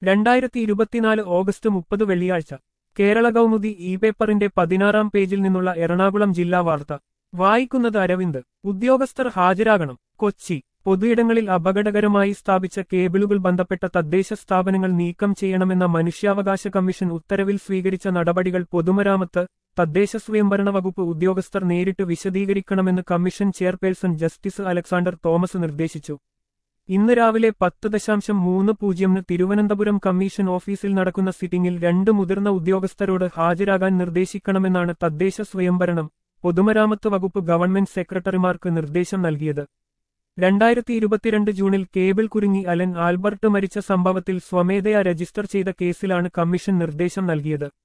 രണ്ടായിരത്തി ഇരുപത്തിനാല് ഓഗസ്റ്റ് മുപ്പത് വെള്ളിയാഴ്ച കേരള കൗമുദി ഇ പേപ്പറിന്റെ പതിനാറാം പേജിൽ നിന്നുള്ള എറണാകുളം ജില്ലാ വാർത്ത വായിക്കുന്നത് അരവിന്ദ് ഉദ്യോഗസ്ഥർ ഹാജരാകണം കൊച്ചി പൊതുയിടങ്ങളിൽ അപകടകരമായി സ്ഥാപിച്ച കേബിളുകൾ ബന്ധപ്പെട്ട തദ്ദേശ സ്ഥാപനങ്ങൾ നീക്കം ചെയ്യണമെന്ന മനുഷ്യാവകാശ കമ്മീഷൻ ഉത്തരവിൽ സ്വീകരിച്ച നടപടികൾ പൊതുമരാമത്ത് തദ്ദേശ സ്വയംഭരണ വകുപ്പ് ഉദ്യോഗസ്ഥർ നേരിട്ട് വിശദീകരിക്കണമെന്ന് commission chairperson justice Alexander Thomas നിർദ്ദേശിച്ചു ഇന്ന് രാവിലെ പത്ത് ദശാംശം മൂന്ന് പൂജ്യമിന് തിരുവനന്തപുരം കമ്മീഷൻ ഓഫീസിൽ നടക്കുന്ന സിറ്റിംഗിൽ രണ്ട് മുതിർന്ന ഉദ്യോഗസ്ഥരോട് ഹാജരാകാൻ നിർദ്ദേശിക്കണമെന്നാണ് തദ്ദേശ സ്വയംഭരണം പൊതുമരാമത്ത് വകുപ്പ് ഗവൺമെന്റ് സെക്രട്ടറിമാർക്ക് നിർദ്ദേശം നൽകിയത് രണ്ടായിരത്തി ഇരുപത്തിരണ്ട് ജൂണിൽ കേബിൾ കുരുങ്ങി അലൻ ആൽബർട്ട് മരിച്ച സംഭവത്തിൽ സ്വമേധയാ രജിസ്റ്റർ ചെയ്ത കേസിലാണ് കമ്മീഷൻ നിർദ്ദേശം നൽകിയത്